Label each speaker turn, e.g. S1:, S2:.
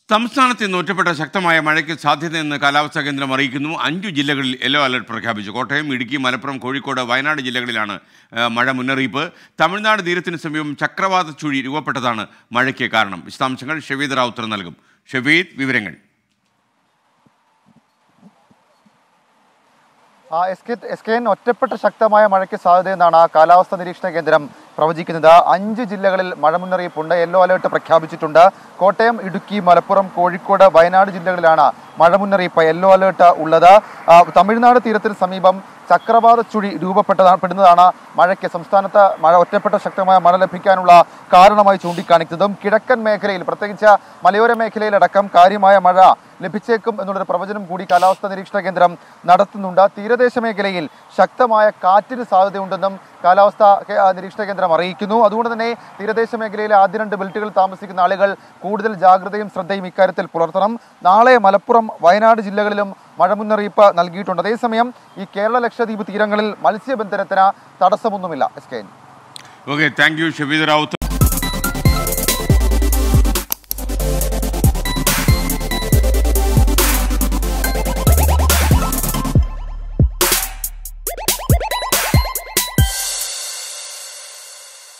S1: സംസ്ഥാനത്ത് ഇന്ന് ഒറ്റപ്പെട്ട ശക്തമായ മഴയ്ക്ക് സാധ്യതയെന്ന് കാലാവസ്ഥാ കേന്ദ്രം അറിയിക്കുന്നു അഞ്ചു ജില്ലകളിൽ യെല്ലോ അലർട്ട് പ്രഖ്യാപിച്ചു കോട്ടയം ഇടുക്കി മലപ്പുറം കോഴിക്കോട് വയനാട് ജില്ലകളിലാണ് ആ, മഴ മുന്നറിയിപ്പ് തമിഴ്നാട് തീരത്തിന് സമീപം ചക്രവാത ചുഴി രൂപപ്പെട്ടതാണ് മഴയ്ക്ക് കാരണം വിശദാംശങ്ങൾ ഷെവീദ് റാവുത്തർ നൽകും ഷെവീദ് വിവരങ്ങൾ
S2: ആ, S K S K N ഒറ്റപ്പെട്ട ശക്തമായ മഴയ്ക്ക് സാധ്യതയെന്നാണ് കാലാവസ്ഥാ നിരീക്ഷണ കേന്ദ്രം പ്രവചിക്കുന്നത് അഞ്ച് ജില്ലകളിൽ മഴ മുന്നറിയിപ്പുണ്ട് യെല്ലോ അലേർട്ട് പ്രഖ്യാപിച്ചിട്ടുണ്ട് കോട്ടയം ഇടുക്കി മലപ്പുറം കോഴിക്കോട് വയനാട് ജില്ലകളിലാണ് മഴ മുന്നറിയിപ്പ് യെല്ലോ അലേർട്ട് ഉള്ളത് ആ, തമിഴ്നാട് തീരത്തിന് സമീപം ചക്രവാത ചുഴി രൂപപ്പെട്ടതാണ് പെടുന്നതാണ് മഴയ്ക്ക് സംസ്ഥാനത്ത് മഴ ഒറ്റപ്പെട്ട ശക്തമായ മഴ ലഭിക്കാനുള്ള കാരണമായി ചൂണ്ടിക്കാണിക്കുന്നതും കിഴക്കൻ മേഖലയിൽ പ്രത്യേകിച്ച് മലയോര മേഖലയിലടക്കം കാര്യമായ മഴ ലഭിച്ചേക്കും എന്നുള്ളൊരു പ്രവചനം കൂടി കാലാവസ്ഥാ നിരീക്ഷണ കേന്ദ്രം നടത്തുന്നുണ്ട് തീരദേശ മേഖലയിൽ ശക്തമായ കാറ്റിന് സാധ്യതയുണ്ടെന്നും കാലാവസ്ഥാ കേ- ആ, നിരീക്ഷണ കേന്ദ്രം അറിയിക്കുന്നു അതുകൊണ്ട് തന്നെ തീരദേശ മേഖലയിലെ ആദ്യ രണ്ട് ബെൽറ്റുകൾ താമസിക്കുന്ന ആളുകൾ കൂടുതൽ ജാഗ്രതയും ശ്രദ്ധയും ഇക്കാര്യത്തിൽ പുലർത്തണം നാളെ മലപ്പുറം വയനാട് ജില്ലകളിലും മഴ മുന്നറിയിപ്പ് നൽകിയിട്ടുണ്ട് അതേസമയം ഈ കേരള ലക്ഷദ്വീപ് തീരങ്ങളിൽ മത്സ്യബന്ധനത്തിന് തടസ്സമൊന്നുമില്ല S K N
S1: okay thank you Shaveed Rawther